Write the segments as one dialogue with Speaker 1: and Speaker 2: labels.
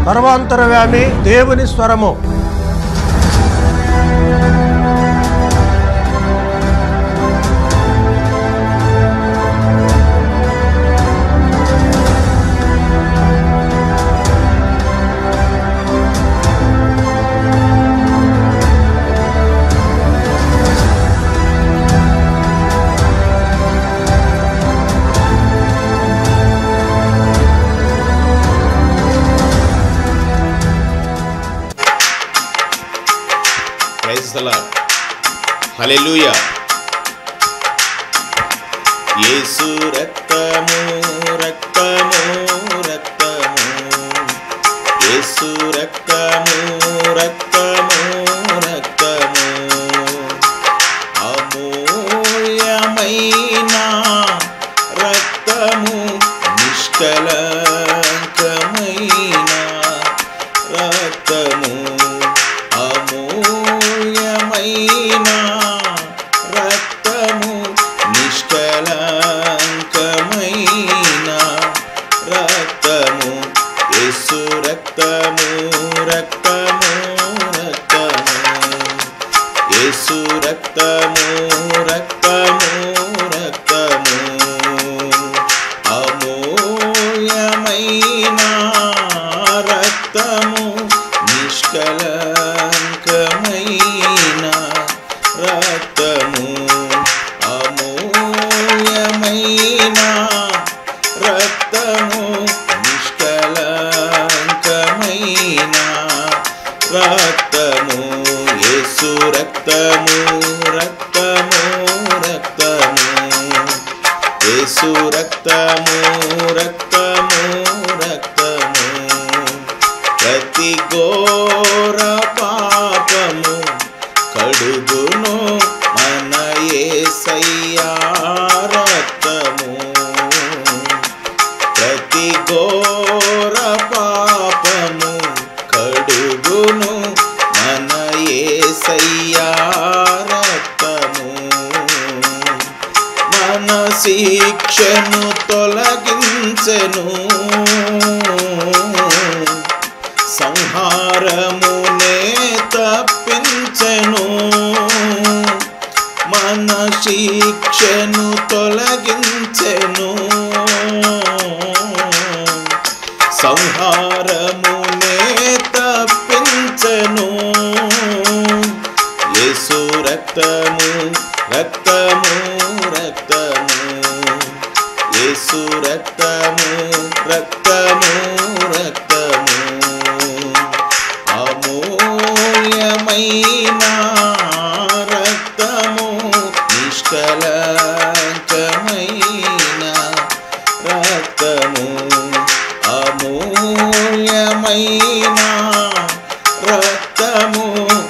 Speaker 1: సర్వాంతరవ్యామి దేవుని స్వరము
Speaker 2: praise the Lord hallelujah యేసు రక్తము రక్తము రక్తము యేసు రక్తము రక్తము రక్తము అమూల్యమైన రక్తము నిష్కలంకమైన రక్తము అమూల్యమైన రక్తము నిష్కలంకమైన రక్తము యేసు రక్తము రక్తము రక్తము యేసు రక్తము రక్తము రక్తము అమూల్యమైన రక్తము నిష్కలంకమైన రక్తము అమూల్యమైన రక్తము నిష్కలంకమైన రక్తము యేసు రక్తము రక్తము రక్తము యేసు రక్తము రక్తము రక్తము ప్రతి ఘోర పాపము కడుగును మన యేసయ్యా రక్తము ప్రతి ఘోర పాపము కడుగును మన యేసయ్యా రక్తము మన శిక్షను తొలగించెను సంహారమునే తప్పించెను మన శిక్షను తొలగించెను సంహారమునే తప్పించెను యేసు రక్తము రక్తము రక్తము యేసు రక్తము రక్తము రక్తము అమూల్యమైన రక్తము నిష్కలంకమైన రక్తము అమూల్యమైన రక్తము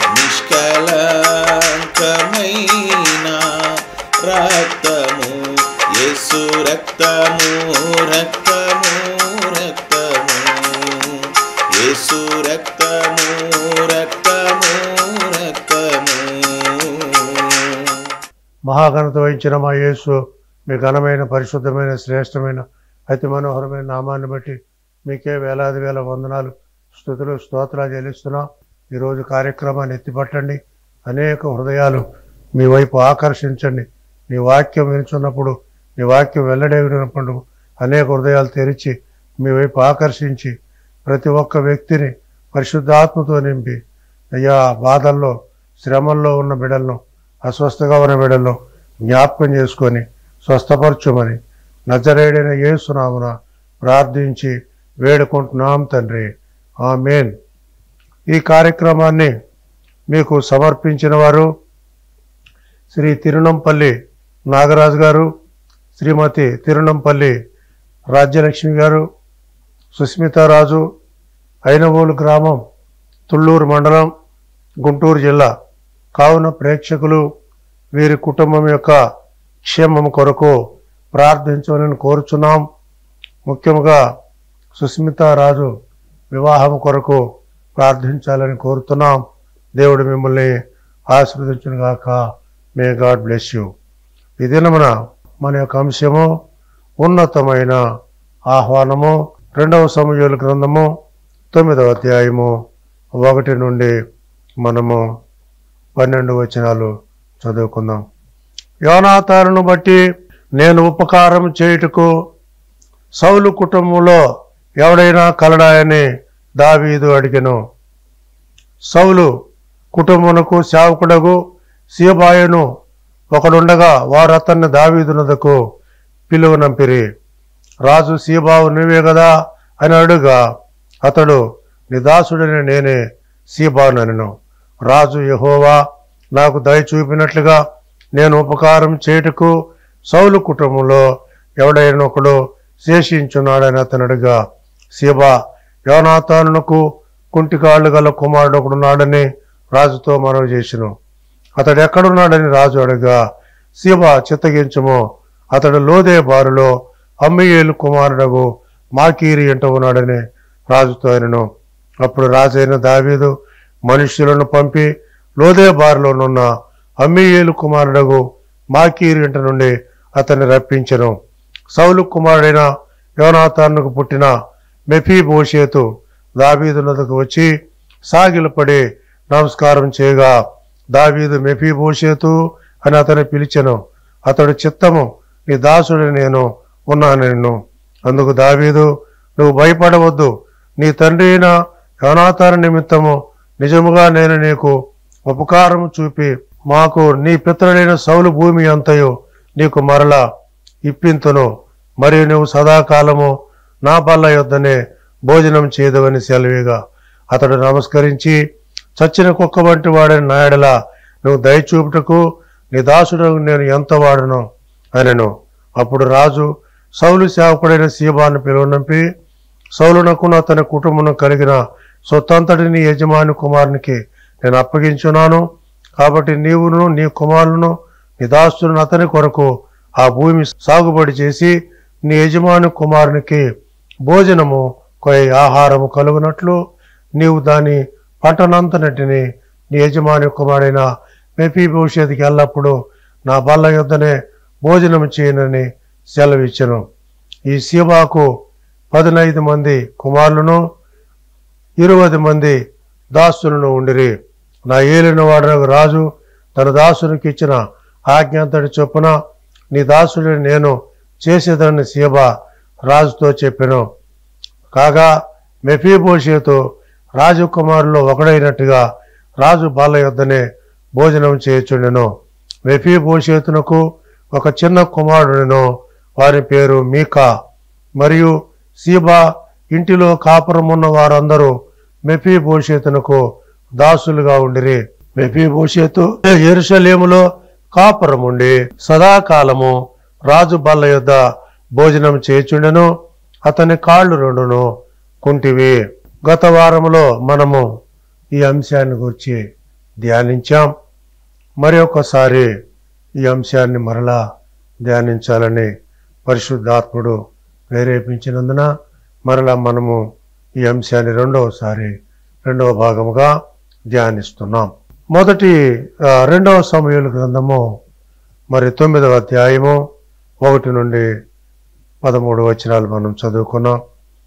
Speaker 2: నిష్కలంకమైన రక్తము యేసు రక్తము రక్తము రక్తము యేసు రక్తము రక్తము రక్తము
Speaker 1: మహాఘనత వహించిన మా యేసు మీ ఘనమైన పరిశుద్ధమైన శ్రేష్టమైన అతి మనోహరమైన నామాన్ని బట్టి మీకే వేలాది వేల వందనాలు స్థుతులు స్తోత్రాలు చెల్లిస్తున్నాం ఈరోజు కార్యక్రమాన్ని ఎత్తిపట్టండి అనేక హృదయాలు మీ వైపు ఆకర్షించండి నీ వాక్యం వినుచున్నప్పుడు నీ వాక్యం వెల్లడేగినప్పుడు అనేక హృదయాలు తెరిచి మీ వైపు ఆకర్షించి ప్రతి ఒక్క వ్యక్తిని పరిశుద్ధాత్మతో నింపి అయ్యా బాధల్లో శ్రమల్లో ఉన్న బిడలను అస్వస్థగా ఉన్న బిడలను జ్ఞాపకం చేసుకొని స్వస్థపరచుమని నజరేడైన యేసునామున ప్రార్థించి వేడుకుంటున్నాం తండ్రి ఆమేన్ ఈ కార్యక్రమాన్ని మీకు సమర్పించిన వారు శ్రీ తిరునంపల్లి నాగరాజు గారు శ్రీమతి తిరునంపల్లి రాజ్యలక్ష్మి గారు సుస్మితారాజు ఐనవోలు గ్రామం తుళ్ళూరు మండలం గుంటూరు జిల్లా కావున ప్రేక్షకులు వీరి కుటుంబం యొక్క క్షేమం కొరకు ప్రార్థించవాలని కోరుచున్నాం ముఖ్యంగా సుస్మితారాజు వివాహం కొరకు ప్రార్థించాలని కోరుతున్నాం దేవుడు మిమ్మల్ని ఆశీర్వదించును గాక మే గాడ్ బ్లెస్ యూ ఈ దినమున మన యొక్క అంశము ఉన్నతమైన ఆహ్వానము రెండవ సమయాల గ్రంథము తొమ్మిదవ అధ్యాయము ఒకటి నుండి మనము పన్నెండు వచనాలు చదువుకుందాం యోనాతారును బట్టి నేను ఉపకారం చేయుటకు సౌలు కుటుంబంలో ఎవడైనా కలడాయని దావీదు అడిగెను సౌలు కుటుంబమునకు సేవకుడగు సీబాయను ఒకడుండగా వారు అతన్ని దావీదునదకు పిలువనంపిరి రాజు సీబావు నువ్వే కదా అని అడుగా అతడు నిదాసుడని నేనే సీబానను రాజు యహోవా నాకు దయ చూపినట్లుగా నేను ఉపకారం చేయుటకు సౌలు కుటుంబంలో ఎవడైనా ఒకడు శేషించున్నాడని అతనుడిగా సీబా యోనాతానునకు కుంటికాళ్ళు గల కుమారుడు ఒకడున్నాడని రాజుతో మనవి చేసిను అతడు ఎక్కడున్నాడని రాజు అడగా సీబా చిత్తగించుము అతడు లోదే బారులో అమ్మయ్యేలు కుమారుడగు మాకీరి ఎంట ఉన్నాడని రాజుతో ఆయనను అప్పుడు రాజైన దావీదు మనుష్యులను పంపి లోదే బారులోనున్న అమ్మీయేలు కుమారుడగు మాకీరి ఇంట నుండి అతన్ని రప్పించెను సౌలు కుమారుడైన యోనాతానుకు పుట్టిన మెఫీ భోషేతు దావీదునకు వచ్చి సాగిలపడి నమస్కారం చేయగా దావీదు మెఫీ భోషేతు అని అతని పిలిచెను అతడు చిత్తము నీ దాసుడి నేను ఉన్నాను నిన్ను అందుకు దావీదు నువ్వు భయపడవద్దు నీ తండ్రి అయిన యోనాతాను నిమిత్తము నిజముగా నేను నీకు ఉపకారం చూపి మాకు నీ పితరుడైన సౌలు భూమి అంతయు నీకు మరలా ఇప్పింతును మరియు నువ్వు సదాకాలము నా బల్ల యొద్దనే భోజనం చేయదవని సెలవిగా అతడు నమస్కరించి చచ్చిన కుక్క వంటి వాడని నాయడలా నువ్వు దయచూపుటకు నీ దాసుడు నేను ఎంత వాడను అనెను అప్పుడు రాజు సౌలు సేవకుడైన సీబాను పిలువనంపి సౌలునకు అతని కుటుంబం కలిగిన సొత్తంతటిని యజమాని కుమారునికి నేను అప్పగించున్నాను కాబట్టి నీవును నీ కుమారులను నీ దాసులను అతని కొరకు ఆ భూమి సాగుబడి చేసి నీ యజమాని కుమారునికి భోజనము కొయి ఆహారము కలుగునట్లు నీవు దాని పంటనంతనటిని నీ యజమాని కుమారుడైన మెఫీ భవిష్యత్తుకి ఎల్లప్పుడూ నా బల్ల యొద్దనే భోజనం చేయనని సెలవిచ్చను ఈ సీబాకు పదినైదు మంది కుమారులను ఇరవై మంది దాసులను ఉండిరి నా ఏలిన వాడనకు రాజు తన దాసునికి ఇచ్చిన ఆజ్ఞంతటి చొప్పున నీ దాసుడిని నేను చేసేదని సీబ రాజుతో చెప్పెను కాగా మెఫీబోషేతు రాజకుమారులో ఒకడైనట్టుగా రాజు బాల యొద్దనే భోజనం చేయుచుండెను మెఫీబోషేతునకు ఒక చిన్న కుమారుడును వారి పేరు మీకా మరియు సీబా ఇంటిలో కాపురమున్న వారందరూ మెఫీబోషేతునకు దాసులుగా ఉండిరి మెఫీబోషేతు ఎరుషలేములో కాపురముండి సదాకాలము రాజు బల్ల యొద్ద భోజనం చేచుండెను అతని కాళ్ళు రెండును కుంటివి గత వారములో మనము ఈ అంశాన్ని గురించి ధ్యానించాం మరి ఒకసారి ఈ అంశాన్ని మరలా ధ్యానించాలని పరిశుద్ధాత్ముడు ప్రేరేపించినందున మరలా మనము ఈ అంశాన్ని రెండవసారి రెండవ భాగముగా ధ్యానిస్తున్నాం మొదటి ఆ, రెండవ సమయాల గ్రంథము మరి తొమ్మిదవ అధ్యాయము ఒకటి నుండి పదమూడు వచనాలు మనం చదువుకున్నాం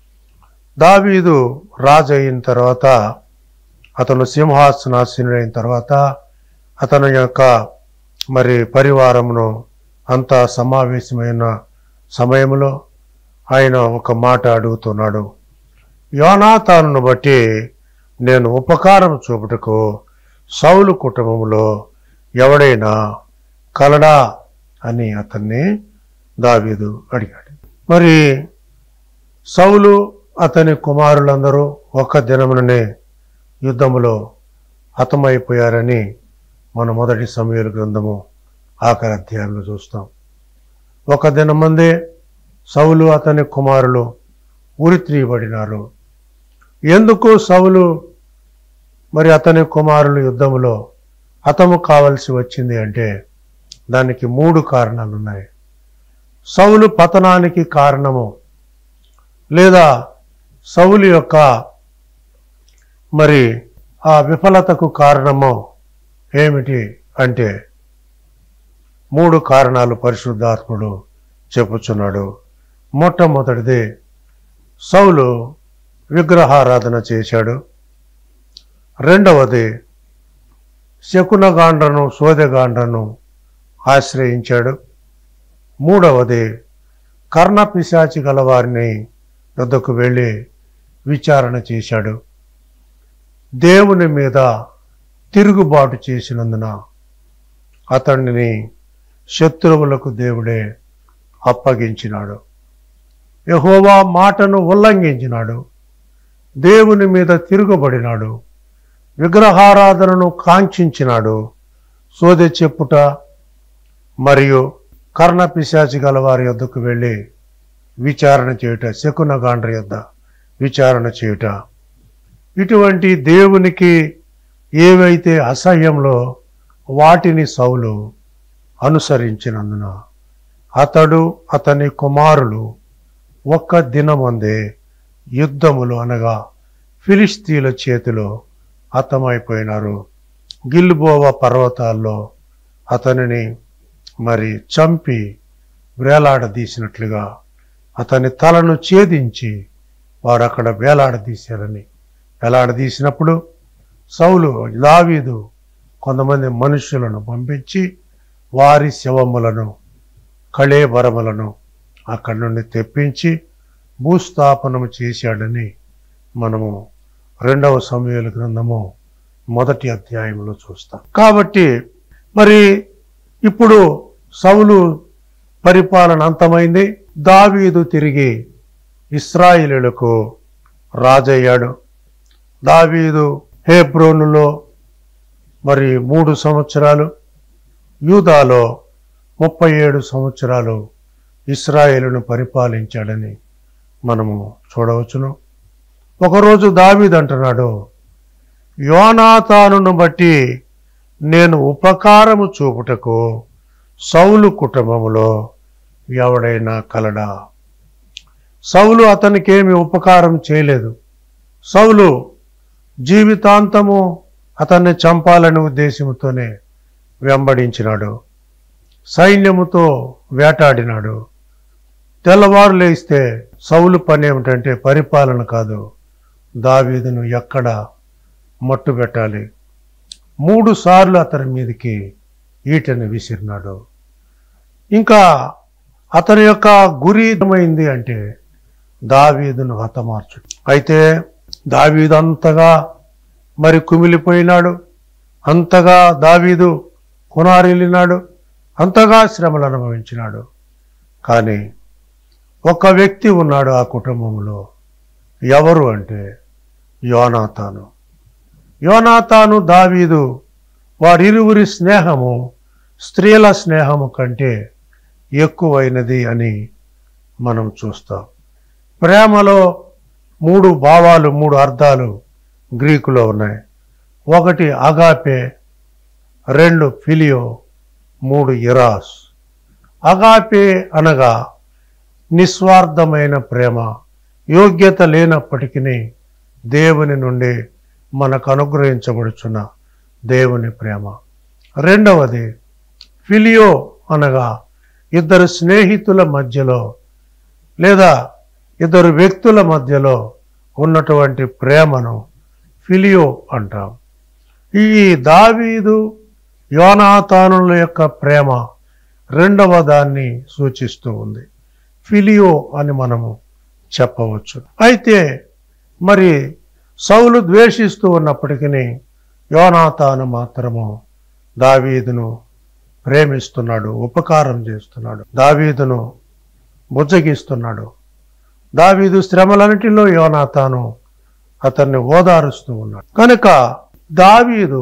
Speaker 1: దావీదు రాజు అయిన తర్వాత అతను సింహాసనాసీనుడైన తర్వాత అతని యొక్క మరి పరివారమును అంతా సమావేశమైన సమయంలో ఆయన ఒక మాట అడుగుతున్నాడు యోనాతాను బట్టి నేను ఉపకారం చూపుటకు సౌలు కుటుంబంలో ఎవడైనా కలడా అని అతన్ని దావీదు అడిగాడు మరి సౌలు అతని కుమారులందరూ ఒక్క దినముననే యుద్ధములో హతమైపోయారని మన మొదటి సమయాల గ్రంథము ఆఖరి అధ్యాయంలో చూస్తాం ఒక దినమందే సౌలు అతని కుమారులు ఉరిత్రీయబడినారు ఎందుకు సౌలు మరి అతని కుమారులు యుద్ధములో హతము కావలసి వచ్చింది అంటే దానికి మూడు కారణాలు ఉన్నాయి సౌలు పతనానికి కారణము లేదా సౌలు యొక్క మరి ఆ విఫలతకు కారణము ఏమిటి అంటే మూడు కారణాలు పరిశుద్ధాత్ముడు చెప్పుచున్నాడు మొట్టమొదటిది సౌలు విగ్రహారాధన చేశాడు రెండవది శకునగాండ్రను సోదెగాండ్రను ఆశ్రయించాడు మూడవది కర్ణ పిశాచి గలవారిని వద్దకు వెళ్ళి విచారణ చేశాడు దేవుని మీద తిరుగుబాటు చేసినందున అతడిని శత్రువులకు దేవుడే అప్పగించినాడు యహోవా మాటను ఉల్లంఘించినాడు దేవుని మీద తిరుగుబడినాడు విగ్రహారాధనను కాంక్షించినాడు సోదె చెప్పుట మరియు కర్ణ పిశాచి గల వారి యొద్దకు వెళ్ళి విచారణ చేయుట శకున గాండ్ర యొద్ద విచారణ చేయుట ఇటువంటి దేవునికి ఏవైతే అసహ్యంలో వాటిని సౌలు అనుసరించినందున అతడు అతని కుమారులు ఒక్క దినమందే యుద్ధములు అనగా ఫిలిస్తీన్ల చేతిలో హతమైపోయినారు గిల్బోవ పర్వతాల్లో అతనిని మరి చంపి వేలాడదీసినట్లుగా అతని తలను ఛేదించి వారు అక్కడ వేలాడదీశారని వేలాడదీసినప్పుడు సౌలు దావీదు కొంతమంది మనుషులను పంపించి వారి శవములను కళేబరములను అక్కడి నుండి తెప్పించి భూస్థాపనము చేశాడని మనము రెండవ సమయాల గ్రంథము మొదటి అధ్యాయంలో చూస్తాం కాబట్టి మరి ఇప్పుడు సౌలు పరిపాలన అంతమైంది దావీదు తిరిగి ఇస్రాయిలులకు రాజయ్యాడు దావీదు హేబ్రోనులో మరి మూడు సంవత్సరాలు యూదాలో ముప్పై ఏడు సంవత్సరాలు ఇస్రాయేలును పరిపాలించాడని మనము చూడవచ్చును ఒకరోజు దావీద్ అంటున్నాడు యోనాతానును బట్టి నేను ఉపకారము చూపుటకు సౌలు కుటుంబములో ఎవడైనా కలడా సౌలు అతనికేమి ఉపకారం చేయలేదు సౌలు జీవితాంతము అతన్ని చంపాలనే ఉద్దేశంతోనే వెంబడించినాడు సైన్యముతో వేటాడినాడు తెల్లవారు లేస్తే సౌలు పని ఏమిటంటే పరిపాలన కాదు దావీదును ఎక్కడ మట్టు పెట్టాలి మూడు సార్లు అతని మీదకి ఈటను విసిరినాడు ఇంకా అతని యొక్క గురి ఏమైంది అంటే దావీదును హతమార్చు అయితే దావీదు అంతగా మరి కుమిలిపోయినాడు అంతగా దావీదు కొనారిల్లినాడు అంతగా శ్రమలు అనుభవించినాడు కానీ ఒక వ్యక్తి ఉన్నాడు ఆ కుటుంబంలో ఎవరు అంటే యోనాతాను యోనాతాను దావీదు వారిరువురి స్నేహము స్త్రీల స్నేహము కంటే ఎక్కువైనది అని మనం చూస్తాం ప్రేమలో మూడు భావాలు మూడు అర్థాలు గ్రీకులో ఉన్నాయి ఒకటి అగాపే రెండు ఫిలియో మూడు ఇరాస్ అగాపే అనగా నిస్వార్థమైన ప్రేమ యోగ్యత లేనప్పటికీ దేవుని నుండి మనకు అనుగ్రహించబడుచున్న దేవుని ప్రేమ రెండవది ఫిలియో అనగా ఇద్దరు స్నేహితుల మధ్యలో లేదా ఇద్దరు వ్యక్తుల మధ్యలో ఉన్నటువంటి ప్రేమను ఫిలియో అంటాం ఈ దావీదు యోనాతానుల యొక్క ప్రేమ రెండవ దాన్ని సూచిస్తూ ఉంది ఫిలియో అని మనము చెప్పవచ్చు అయితే మరి సౌలు ద్వేషిస్తూ ఉన్నప్పటికీ యోనాతాను మాత్రము దావీదును ప్రేమిస్తున్నాడు ఉపకారం చేస్తున్నాడు దావీదును బుజ్జగిస్తున్నాడు దావీదు శ్రమలన్నిటిలో యోనాతాను అతన్ని ఓదారుస్తూ ఉన్నాడు కనుక దావీదు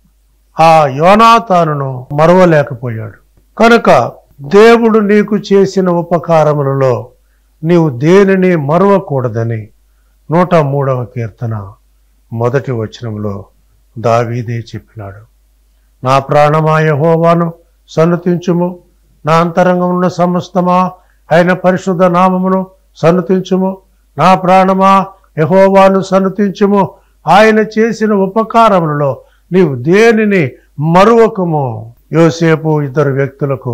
Speaker 1: ఆ యోనాతానును మరవలేకపోయాడు కనుక దేవుడు నీకు చేసిన ఉపకారములలో నీవు దేనిని మరవకూడదని నూట మూడవ కీర్తన మొదటి వచనంలో దావీదే చెప్పినాడు నా ప్రాణమా యెహోవాను సన్నతించుము నా అంతరంగమున్న సమస్తమా ఆయన పరిశుద్ధ నామమును సన్నతించుము నా ప్రాణమా యెహోవాను సన్నతించుము ఆయన చేసిన ఉపకారములలో నీవు దేనిని మరువకము యోసేపు ఇద్దరు వ్యక్తులకు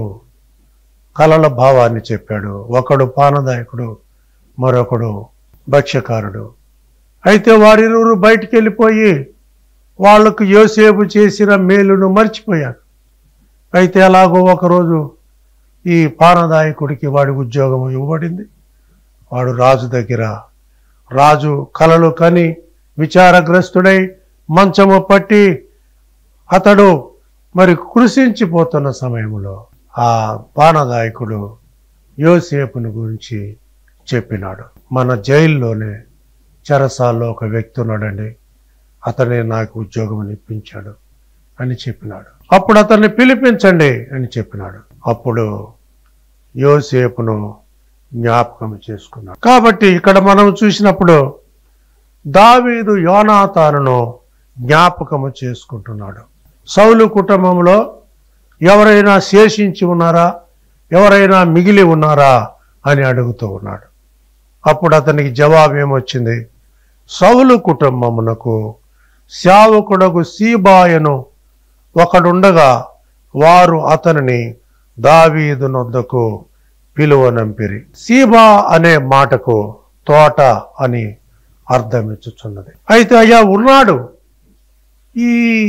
Speaker 1: కలల భావాన్ని చెప్పాడు ఒకడు పానదాయకుడు మరొకడు భక్ష్యకారుడు అయితే వారిరువురు బయటికి వెళ్ళిపోయి వాళ్లకు యోసేపు చేసిన మేలును మర్చిపోయారు అయితే ఎలాగో ఒకరోజు ఈ పానదాయకుడికి వాడి ఉద్యోగం ఇవ్వబడింది వాడు రాజు దగ్గర రాజు కలలు కని విచారగ్రస్తుడై మంచము పట్టి అతడు మరి కృషించిపోతున్న సమయంలో ఆ పానదాయకుడు యోసేపుని గురించి చెప్పినాడు మన జైల్లోనే చెరసాల్లో ఒక వ్యక్తి ఉన్నాడండి అతనే నాకు ఉద్యోగం ఇప్పించాడు అని చెప్పినాడు అప్పుడు అతన్ని పిలిపించండి అని చెప్పినాడు అప్పుడు యోసేపును జ్ఞాపకం చేసుకున్నాడు కాబట్టి ఇక్కడ మనం చూసినప్పుడు దావీదు యోనాతానును జ్ఞాపకము చేసుకుంటున్నాడు సౌలు కుటుంబంలో ఎవరైనా శేషించి ఉన్నారా ఎవరైనా మిగిలి ఉన్నారా అని అడుగుతూ ఉన్నాడు అప్పుడు అతనికి జవాబు ఏమొచ్చింది సౌలు కుటుంబమునకు శావకుడకు సీబాయను ఒకడుండగా వారు అతనిని దావీదు నొద్దకు పిలువనంపిరి సీబా అనే మాటకు తోట అని అర్థమిచ్చుచున్నది అయితే అయ్యా ఉన్నాడు ఈ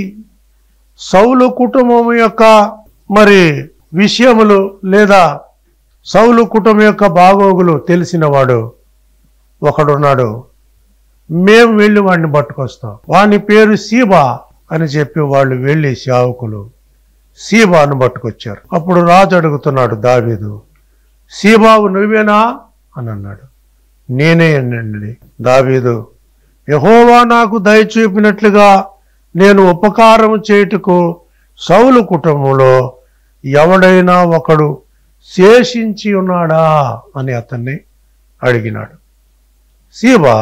Speaker 1: సౌలు కుటుంబం యొక్క మరి విషయములు లేదా సౌలు కుటుంబం యొక్క బాగోగులు తెలిసినవాడు ఒకడున్నాడు మేము వెళ్ళి వాడిని పట్టుకొస్తాం వాని పేరు సీబా అని చెప్పి వాళ్ళు వెళ్ళి సేవకులు సీబాను పట్టుకొచ్చారు అప్పుడు రాజు అడుగుతున్నాడు దావీదు సీబావు నువ్వేనా అని అన్నాడు నేనే అనండి దావీదు యహోవా నాకు దయ చూపినట్లుగా నేను ఉపకారం చేయుటకు సౌలు కుటుంబంలో ఎవడైనా ఒకడు శేషించి ఉన్నాడా అని అతన్ని అడిగినాడు సీబా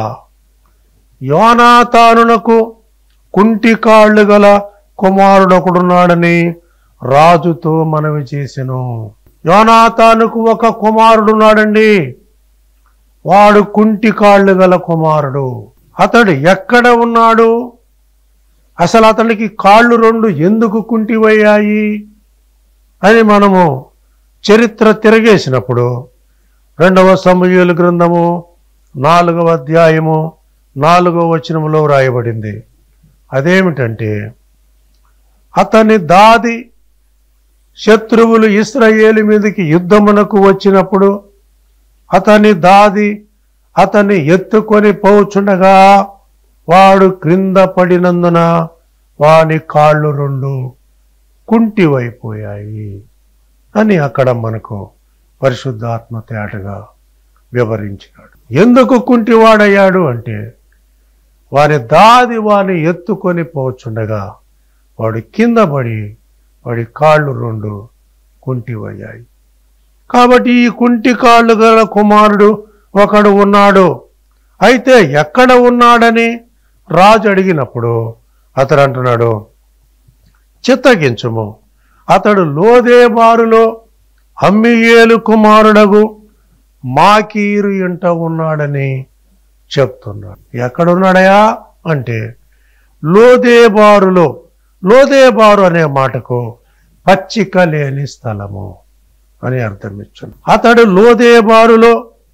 Speaker 1: యోనాతానునకు కుంటి కాళ్ళు గల కుమారుడొకడున్నాడని రాజుతో మనవి చేసెను యోనాతానుకు ఒక కుమారుడున్నాడండి వాడు కుంటి కాళ్ళు గల కుమారుడు అతడు ఎక్కడ ఉన్నాడు అసలు అతనికి కాళ్ళు రెండు ఎందుకు కుంటివయ్యాయి అని మనము చరిత్ర తిరగేసినప్పుడు రెండవ సమూహల గ్రంథము నాలుగవ అధ్యాయము నాలుగవ వచనములో వ్రాయబడింది అదేమిటంటే అతని దాది శత్రువులు ఇస్రాయేలు మీదకి యుద్ధమునకు వచ్చినప్పుడు అతని దాది అతన్ని ఎత్తుకొని పోచుండగా వాడు క్రింద పడినందున వాని కాళ్ళు రెండు కుంటివైపోయాయి అని అక్కడ మనకు పరిశుద్ధాత్మ తేటగా వివరించినాడు ఎందుకు కుంటివాడయ్యాడు అంటే వారి దాది వాని ఎత్తుకొని పోచుండగా వాడు కింద పడి వాడి కాళ్ళు రెండు కుంటివయ్యాయి కాబట్టి ఈ కుంటి కాళ్ళు గల కుమారుడు ఒకడు ఉన్నాడు అయితే ఎక్కడ ఉన్నాడని రాజు అడిగినప్పుడు అతడు అంటున్నాడు చిత్తగించుము అతడు లోదేబారులో అమ్మియేలు కుమారుడగు మాకీరు ఇంట ఉన్నాడని చెప్తున్నాడు ఎక్కడున్నాడయా అంటే లోదేబారులో లోదేబారు అనే మాటకు పచ్చిక లేని స్థలము అని అర్థం ఇచ్చాను అతడు లోదేబారులో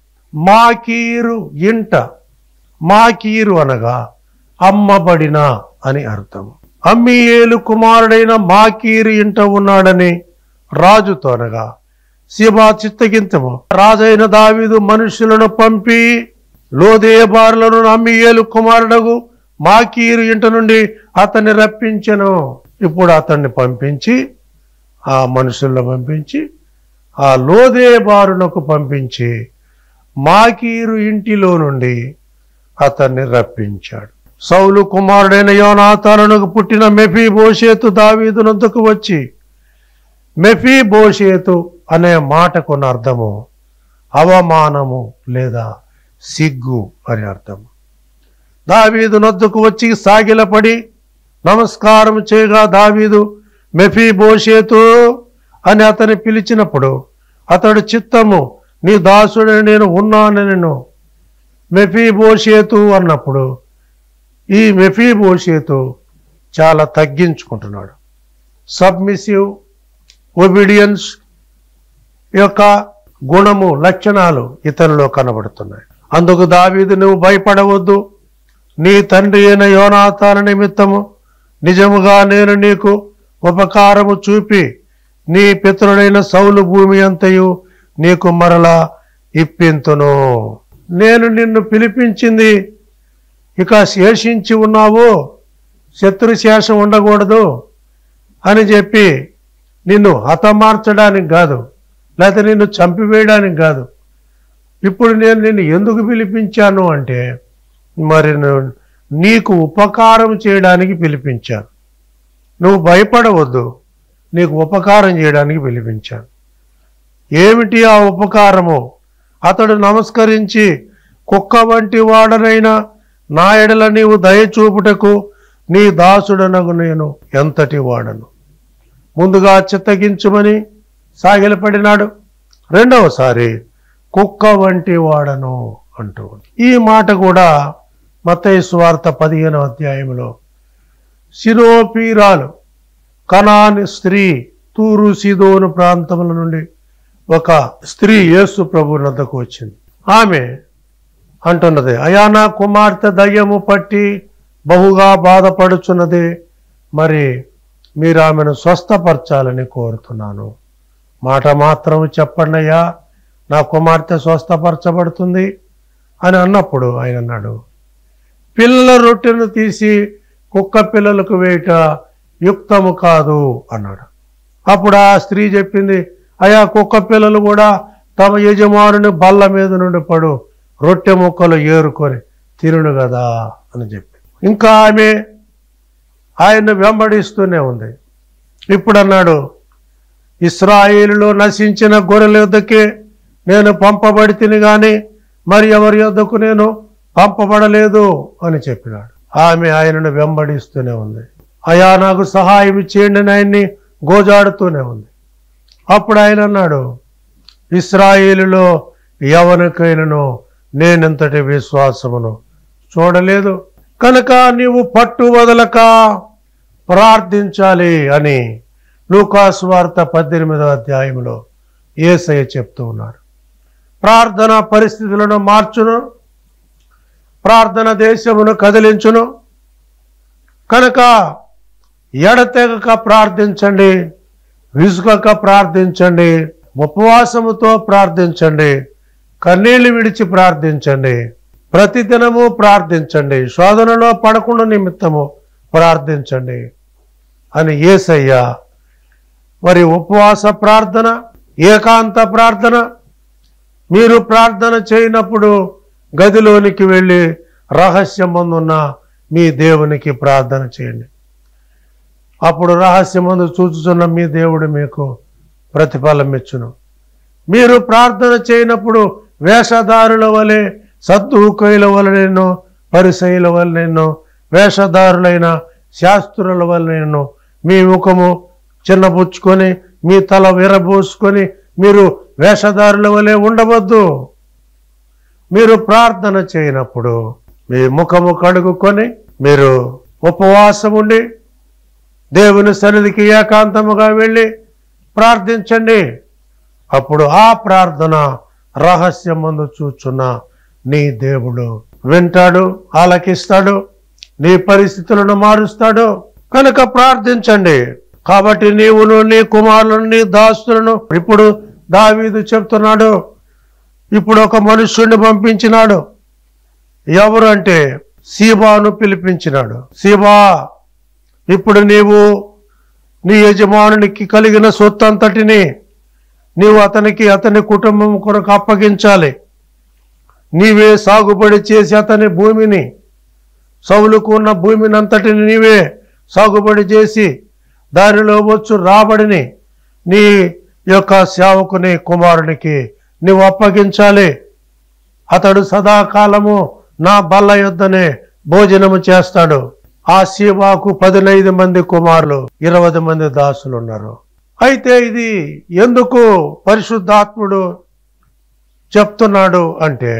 Speaker 1: మాకీరు ఇంట మాకీరు అనగా అమ్మబడిన అని అర్థం అమ్మియేలు కుమారుడైన మాకీరు ఇంట ఉన్నాడని రాజుతో అనగా శిబా చిత్తగింతము రాజైన దావీదు మనుషులను పంపి లోదేబారులను అమ్మియేలు కుమారుడగు మాకీరు ఇంట నుండి అతన్ని రప్పించెను ఇప్పుడు అతన్ని పంపించి ఆ మనుషులను పంపించి ఆ లోదేబారునకు పంపించి మాకీరు ఇంటిలో నుండి అతన్ని రప్పించాడు సౌలు కుమారుడైన యోనాతానునకు పుట్టిన మెఫీ బోషేతు దావీదునందుకు వచ్చి మెఫీ బోషేతు అనే మాటకున్న అర్థము అవమానము లేదా సిగ్గు అని అర్థము దావీదు నద్దుకు వచ్చి సాగిలపడి నమస్కారం చేయగా దావీదు మెఫీ బోషేతు అని అతని పిలిచినప్పుడు అతడు చిత్తము నీ దాసుడు నేను ఉన్నాను నేను మెఫీ బోషేతు అన్నప్పుడు ఈ మెఫీ బోషేతు చాలా తగ్గించుకుంటున్నాడు సబ్మిసివ్ ఒబీడియన్స్ యొక్క గుణము లక్షణాలు ఇతనిలో కనబడుతున్నాయి అందుకు దావీదు నువ్వు భయపడవద్దు నీ తండ్రి అయిన యోనాతాన నిమిత్తము నిజముగా నేను నీకు ఉపకారము చూపి నీ పితరుడైన సౌలు భూమి అంతయు నీకు మరలా ఇప్పింతును నేను నిన్ను పిలిపించింది ఇక శేషించి ఉన్నావు శత్రుశేషం ఉండకూడదు అని చెప్పి నిన్ను హతమార్చడానికి కాదు లేకపోతే నిన్ను చంపివేయడానికి కాదు ఇప్పుడు నేను నిన్ను ఎందుకు పిలిపించాను అంటే మరి ను- నీకు ఉపకారం చేయడానికి పిలిపించాను నువ్వు భయపడవద్దు నీకు ఉపకారం చేయడానికి పిలిపించాను ఏమిటి ఆ ఉపకారము అతడు నమస్కరించి కుక్క వంటి వాడనైనా నా ఎడల నీవు దయచూపుటకు నీ దాసుడనగు నేను ఎంతటి వాడను ముందుగా చిత్తగించుమని సాగిలపడినాడు రెండవసారి కుక్క వంటి వాడను అంటూ ఉంది. ఈ మాట కూడా మత్తయి సువార్త పదిహేనో అధ్యాయంలో సిరోపీరాలు కనాని స్త్రీ తూరు సిదోను ప్రాంతముల నుండి ఒక స్త్రీ యేసు ప్రభు నద్దకు వచ్చింది ఆమె అంటున్నది అయా నా కుమార్తె దయ్యము పట్టి బహుగా బాధపడుచున్నది మరి మీరు ఆమెను స్వస్థపరచాలని కోరుతున్నాను మాట మాత్రం చెప్పండి అయ్యా నా కుమార్తె స్వస్థపరచబడుతుంది అని అన్నప్పుడు ఆయన అన్నాడు పిల్లల రొట్టెను తీసి కుక్క పిల్లలకు వేయట యుక్తము కాదు అన్నాడు అప్పుడు ఆ స్త్రీ చెప్పింది అయా కుక్క పిల్లలు కూడా తమ యజమానుని బల్ల మీద నుండి పడు రొట్టె ముక్కలు ఏరుకొని తిరును కదా అని చెప్పి ఇంకా ఆమె ఆయన్ను వెంబడిస్తూనే ఉంది ఇప్పుడు అన్నాడు ఇస్రాయేలులో నశించిన గొర్రెల యొద్దకే నేను పంపబడి తిని గాని మరి ఎవరి యొద్దకు నేను పంపబడలేదు అని చెప్పినాడు ఆమె ఆయనను వెంబడిస్తూనే ఉంది అయా నాకు సహాయం చేయండి అని ఆయన్ని గోజాడుతూనే ఉంది అప్పుడు ఆయన అన్నాడు ఇస్రాయేలులో ఎవరికైనాను నేనెంతటి విశ్వాసమును చూడలేదు కనుక నీవు పట్టు వదలక ప్రార్థించాలి అని లూకాసు వార్త పద్దెనిమిదవ అధ్యాయంలో ఏసయ్య చెప్తూ ఉన్నాడు ప్రార్థన పరిస్థితులను మార్చును ప్రార్థన దేశమును కదిలించును కనుక ఎడతెగక ప్రార్థించండి విసుగక ప్రార్థించండి ఉపవాసముతో ప్రార్థించండి కన్నీళ్లు విడిచి ప్రార్థించండి ప్రతిదినము ప్రార్థించండి శోధనలో పడకుండా నిమిత్తము ప్రార్థించండి అని ఏసయ్య మరి ఉపవాస ప్రార్థన ఏకాంత ప్రార్థన మీరు ప్రార్థన చేయనప్పుడు గదిలోనికి వెళ్ళి రహస్యమందున్న మీ దేవునికి ప్రార్థన చేయండి అప్పుడు రహస్యమందు చూచుచున్న మీ దేవుడు మీకు ప్రతిఫలం ఇచ్చును మీరు ప్రార్థన చేయనప్పుడు వేషధారుల వలె సద్దుకైల వలనెన్నో పరిసయుల వలనెన్నో వేషధారులైన శాస్త్రుల వలనెన్నో మీ ముఖము చిన్నబుచ్చుకొని మీ తల విరబోసుకొని మీరు వేషధారుల వలె ఉండవద్దు మీరు ప్రార్థన చేయనప్పుడు మీ ముఖము కడుగుకొని మీరు ఉపవాసం ఉండి దేవుని సన్నిధికి ఏకాంతముగా వెళ్ళి ప్రార్థించండి అప్పుడు ఆ ప్రార్థన రహస్యమందు చూచున్న నీ దేవుడు వింటాడు ఆలకిస్తాడు నీ పరిస్థితులను మారుస్తాడు కనుక ప్రార్థించండి కాబట్టి నీవును నీ కుమారులను నీ దాస్తులను ఇప్పుడు దావీదు చెప్తున్నాడు ఇప్పుడు ఒక మనుష్యుడిని పంపించినాడు ఎవరు అంటే సీబాను పిలిపించినాడు సీబా ఇప్పుడు నీవు నీ యజమానునికి కలిగిన సొత్తు అంతటిని నీవు అతనికి అతని కుటుంబం కొరకు అప్పగించాలి నీవే సాగుబడి చేసి అతని భూమిని సౌలుకు ఉన్న భూమిని అంతటిని నీవే సాగుబడి చేసి దానిలో వచ్చు రాబడిని నీ యొక్క సేవకుని కుమారునికి నీవు అప్పగించాలి అతడు సదాకాలము నా బల్ల యొద్దనే భోజనము చేస్తాడు ఆ శివాకు పదినైదు మంది కుమారులు ఇరవై మంది దాసులు ఉన్నారు అయితే ఇది ఎందుకు పరిశుద్ధాత్ముడు చెప్తున్నాడు అంటే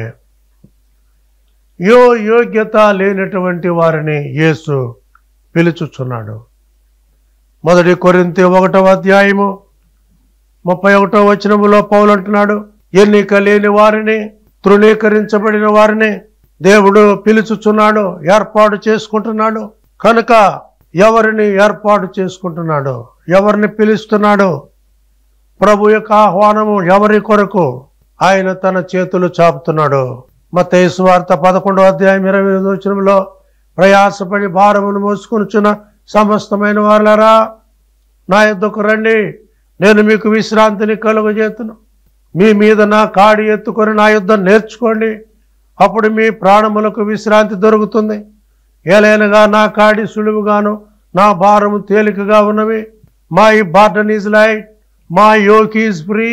Speaker 1: యో యోగ్యత లేనటువంటి వారిని యేసు పిలుచుచున్నాడు మొదటి కొరింతి ఒకటవ అధ్యాయము ముప్పై ఒకటో వచనములో పౌలు అంటున్నాడు ఎన్నిక లేని వారిని తృణీకరించబడిన వారిని దేవుడు పిలుచుచున్నాడు ఏర్పాటు చేసుకుంటున్నాడు కనుక ఎవరిని ఏర్పాటు చేసుకుంటున్నాడు ఎవరిని పిలుస్తున్నాడు ప్రభు యొక్క ఆహ్వానము ఎవరి కొరకు ఆయన తన చేతులు చాపుతున్నాడు మత్తయి వార్త పదకొండో అధ్యాయం ఇరవై ఐదు వచనంలో ప్రయాసపడి భారమును మోసుకొనుచున్న సమస్తమైన వాళ్ళరా నా యొద్దకు రండి నేను మీకు విశ్రాంతిని కలుగజేతును మీ మీద నా కాడి ఎత్తుకొని నా యుద్ధం నేర్చుకోండి అప్పుడు మీ ప్రాణములకు విశ్రాంతి దొరుకుతుంది ఏలైనగా నా కాడి సులువుగాను నా భారము తేలికగా ఉన్నవి my burden is light my yoke is free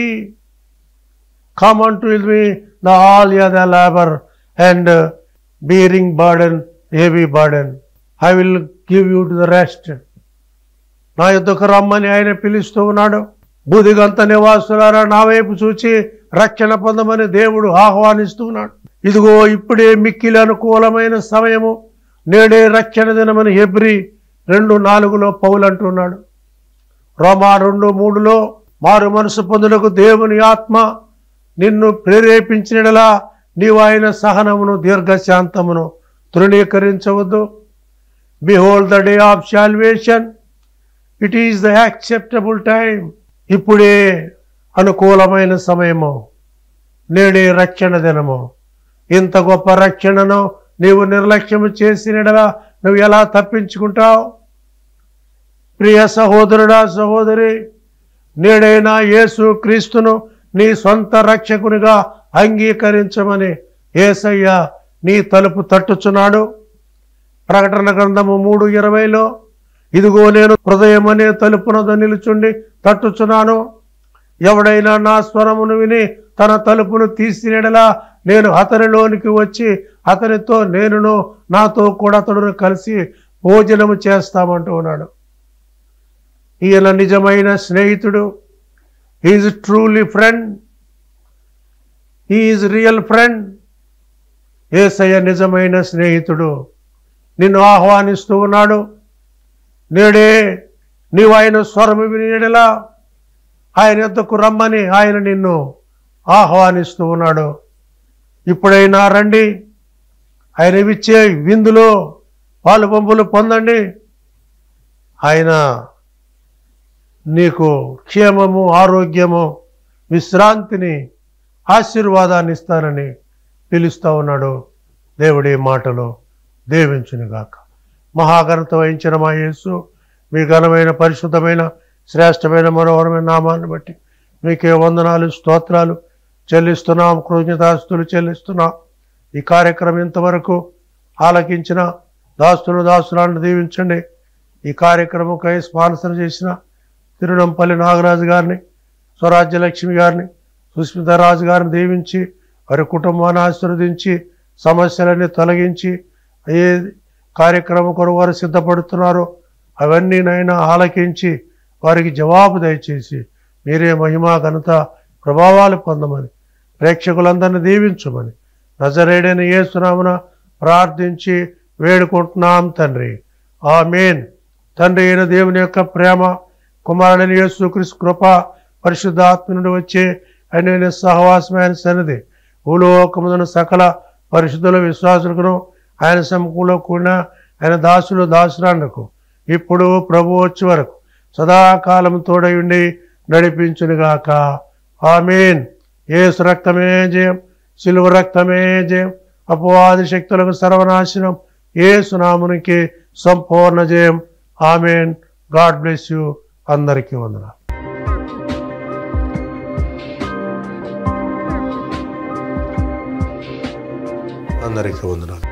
Speaker 1: come unto me the all the labour and bearing burden heavy burden I will give you to the rest నా యుద్ధకు రమ్మని ఆయన పిలుస్తూ ఉన్నాడు బుదిగంత నివాసులారా నా వైపు చూచి రక్షణ పొందమని దేవుడు ఆహ్వానిస్తూ ఉన్నాడు ఇదిగో ఇప్పుడే మిక్కిలి అనుకూలమైన సమయము నేడే రక్షణ దినమని హెబ్రి రెండు నాలుగులో పౌలు అంటున్నాడు రోమా రెండు మూడులో మారు మనసు పొందులకు దేవుని ఆత్మ నిన్ను ప్రేరేపించినలా నీవు ఆయన సహనమును దీర్ఘశాంతమును తృణీకరించవద్దు behold the day of salvation it is the acceptable time ఇప్పుడే అనుకూలమైన సమయము నేడే రక్షణ దినము ఇంత గొప్ప రక్షణను నీవు నిర్లక్ష్యము చేసినడలా నువ్వు ఎలా తప్పించుకుంటావు ప్రియ సహోదరుడా సహోదరి నేడైనా యేసు క్రీస్తును నీ సొంత రక్షకునిగా అంగీకరించమని ఏసయ్య నీ తలుపు తట్టుచున్నాడు ప్రకటన గ్రంథము మూడు ఇరవైలో ఇదిగో నేను హృదయం అనే తలుపునద నిలుచుండి తట్టుచున్నాను ఎవడైనా నా స్వరమును విని తన తలుపును తీసినడలా నేను అతనిలోనికి వచ్చి అతనితో నేనును నాతో కూడా అతడును కలిసి భోజనము చేస్తామంటూ ఉన్నాడు ఈయన నిజమైన స్నేహితుడు is truly friend is real friend ఏసయ్య నిజమైన స్నేహితుడు నిన్ను ఆహ్వానిస్తూ ఉన్నాడు నేడే నీవు ఆయన స్వరము వినిడలా ఆయన ఎద్దకు రమ్మని ఆయన నిన్ను ఆహ్వానిస్తూ ఉన్నాడు ఇప్పుడైనా రండి ఆయన ఇచ్చే విందులో పాలు పంపులు పొందండి ఆయన నీకు క్షేమము ఆరోగ్యము విశ్రాంతిని ఆశీర్వాదాన్ని ఇస్తానని పిలుస్తూ ఉన్నాడు దేవుడి మాటలు దేవించునుగాక మహాఘనత వహించిన మా యేసు మీ ఘనమైన పరిశుద్ధమైన శ్రేష్టమైన మనోహరమైన నామాన్ని బట్టి మీకే వందనాలు స్తోత్రాలు చెల్లిస్తున్నాం కృతజ్ఞతాస్తులు చెల్లిస్తున్నాం ఈ కార్యక్రమం ఇంతవరకు ఆలకించిన దాస్తులు దాసులను దీవించండి ఈ కార్యక్రమంకై స్పాన్సర్ చేసిన తిరునంపల్లి నాగరాజు గారిని స్వరాజ్య లక్ష్మి గారిని సుస్మితారాజు గారిని దీవించి వారి కుటుంబాన్ని ఆశీర్వదించి సమస్యలన్నీ తొలగించి ఏ కార్యక్రమం కొరకు వారు సిద్ధపడుతున్నారో అవన్నీ నైనా ఆలకించి వారికి జవాబు దయచేసి మీరే మహిమా ఘనత ప్రభావాలు పొందమని ప్రేక్షకులందరినీ దీవించమని నజరేడైన యేసునామున ప్రార్థించి వేడుకుంటున్నాం తండ్రి ఆమేన్ తండ్రి అయిన దేవుని యొక్క ప్రేమ కుమారుడైన యేసుక్రీస్తు కృప పరిశుద్ధాత్మ నుండి వచ్చే ఆయన సహవాసమైన సన్నిధి భూలోకమున సకల పరిశుద్ధుల విశ్వాసులకు ఆయన సముఖంలో కూడిన ఆయన దాసులు దాసురాండకు ఇప్పుడు ప్రభు వచ్చే వరకు సదాకాలం తోడై ఉండి నడిపించునుగాక ఆమెన్ ఏసు రక్తమే జయం సిలువ రక్తమే జయం అపవాది శక్తులకు సర్వనాశనం ఏసు నామునికి సంపూర్ణ జయం ఆమెన్ గాడ్ బ్లెస్ యూ అందరికీ వందనాలు అందరికీ వందనాలు